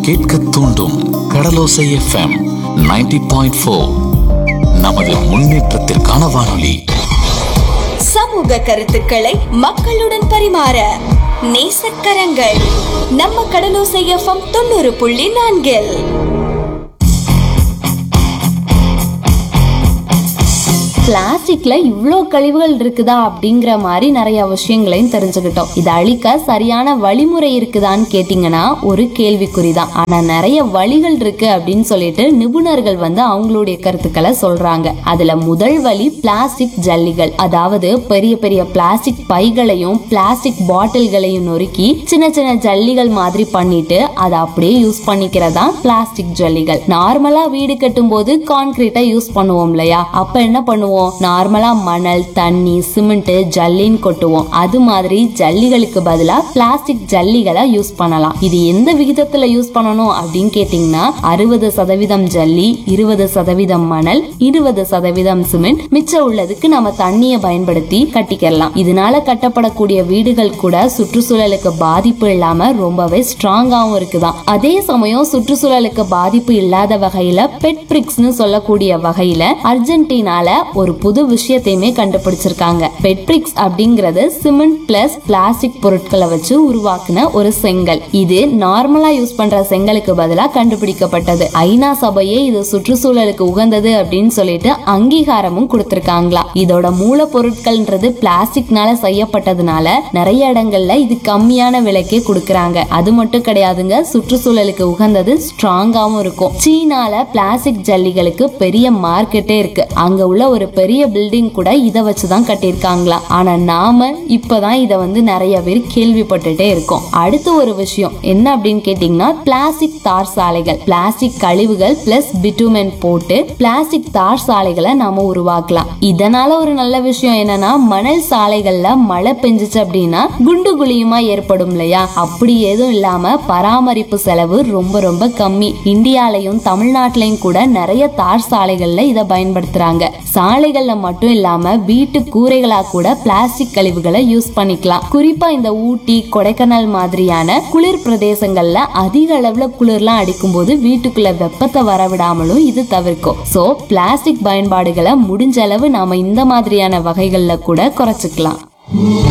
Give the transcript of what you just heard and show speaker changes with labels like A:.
A: கேட்க தூண்டும் கடலோசை FM 90.4 point four நமது முன்னேற்றத்திற்கான வானொலி
B: சமூக கருத்துக்களை மக்களுடன் பரிமாற நேசக்கரங்கள் நம்ம கடலோசை எஃப்எம் தொண்ணூறு புள்ளி நான்கில்
C: பிளாஸ்டிக்ல இவ்ளோ கழிவுகள் இருக்குதா அப்படிங்கிற மாதிரி நிறைய விஷயங்களையும் தெரிஞ்சுக்கிட்டோம் இதை அழிக்க சரியான வழிமுறை இருக்குதான்னு கேட்டிங்கன்னா ஒரு கேள்விக்குறிதான் ஆனா நிறைய வழிகள் இருக்கு அப்படின்னு சொல்லிட்டு நிபுணர்கள் வந்து அவங்களுடைய கருத்துக்களை சொல்றாங்க அதுல முதல் வழி பிளாஸ்டிக் ஜல்லிகள் அதாவது பெரிய பெரிய பிளாஸ்டிக் பைகளையும் பிளாஸ்டிக் பாட்டில்களையும் நொறுக்கி சின்ன சின்ன ஜல்லிகள் மாதிரி பண்ணிட்டு அதை அப்படியே யூஸ் பண்ணிக்கிறதா பிளாஸ்டிக் ஜல்லிகள் நார்மலா வீடு கட்டும் போது கான்கிரீட்டை யூஸ் பண்ணுவோம் இல்லையா அப்ப என்ன பண்ணுவோம் நார்மலா மணல் தண்ணி சிமெண்ட் ஜல்லின்னு கொட்டுவோம் அது மாதிரி ஜல்லிகளுக்கு பதிலா பிளாஸ்டிக் ஜல்லிகளை யூஸ் பண்ணலாம் இது எந்த விகிதத்துல யூஸ் பண்ணணும் அப்படின்னு கேட்டீங்கன்னா அறுபது சதவீதம் ஜல்லி இருபது சதவீதம் மணல் இருபது சதவீதம் சிமெண்ட் மிச்சம் உள்ளதுக்கு நம்ம தண்ணியை பயன்படுத்தி கட்டிக்கலாம் இதனால கட்டப்படக்கூடிய வீடுகள் கூட சுற்றுச்சூழலுக்கு பாதிப்பு இல்லாம ரொம்பவே ஸ்ட்ராங்காவும் இருக்குதாம் அதே சமயம் சுற்றுச்சூழலுக்கு பாதிப்பு இல்லாத வகையில பெட் பிரிக்ஸ்னு சொல்லக்கூடிய வகையில அர்ஜென்டினால ஒரு புது விஷயத்தையுமே கண்டுபிடிச்சிருக்காங்க பெட் பிரிக்ஸ் அப்படிங்கிறது சிமெண்ட் பிளஸ் பிளாஸ்டிக் பொருட்களை வச்சு உருவாக்குன ஒரு செங்கல் இது நார்மலா யூஸ் பண்ற செங்கலுக்கு பதிலா கண்டுபிடிக்கப்பட்டது ஐநா சபையே இது சுற்றுச்சூழலுக்கு உகந்தது அப்படின்னு சொல்லிட்டு அங்கீகாரமும் கொடுத்திருக்காங்களா இதோட மூலப்பொருட்கள்ன்றது பிளாஸ்டிக்னால செய்யப்பட்டதுனால நிறைய இடங்கள்ல இது கம்மியான விலைக்கே கொடுக்கறாங்க அது மட்டும் கிடையாதுங்க சுற்றுச்சூழலுக்கு உகந்தது ஸ்ட்ராங்காவும் இருக்கும் சீனால பிளாஸ்டிக் ஜல்லிகளுக்கு பெரிய மார்க்கெட்டே இருக்கு அங்க உள்ள ஒரு பெரிய பில்டிங் கூட இதை வச்சுதான் கட்டியிருக்காங்களா ஆனா நாம இப்பதான் இத வந்து நிறைய பேர் கேள்விப்பட்டுட்டே இருக்கோம் அடுத்து ஒரு விஷயம் என்ன அப்படின்னு கேட்டீங்கன்னா பிளாஸ்டிக் தார் சாலைகள் பிளாஸ்டிக் கழிவுகள் பிளஸ் பிட்டுமென் போட்டு பிளாஸ்டிக் தார் சாலைகளை நாம உருவாக்கலாம் இதனால ஒரு நல்ல விஷயம் என்னன்னா மணல் சாலைகள்ல மழை பெஞ்சுச்சு அப்படின்னா குண்டு குழியுமா ஏற்படும் இல்லையா அப்படி எதுவும் இல்லாம பராமரிப்பு செலவு ரொம்ப ரொம்ப கம்மி இந்தியாலையும் தமிழ்நாட்டிலையும் கூட நிறைய தார் சாலைகள்ல இதை பயன்படுத்துறாங்க சாலைகள்ல மட்டும் இல்லாம வீட்டு கூரைகளா கூட பிளாஸ்டிக் கழிவுகளை யூஸ் பண்ணிக்கலாம் குறிப்பா இந்த ஊட்டி கொடைக்கானல் மாதிரியான குளிர் பிரதேசங்கள்ல அதிக அளவுல குளிர்லாம் அடிக்கும் போது வீட்டுக்குள்ள வெப்பத்தை வரவிடாமலும் இது தவிர்க்கும் சோ பிளாஸ்டிக் பயன்பாடுகளை முடிஞ்ச அளவு நாம இந்த மாதிரியான வகைகள்ல கூட குறைச்சிக்கலாம்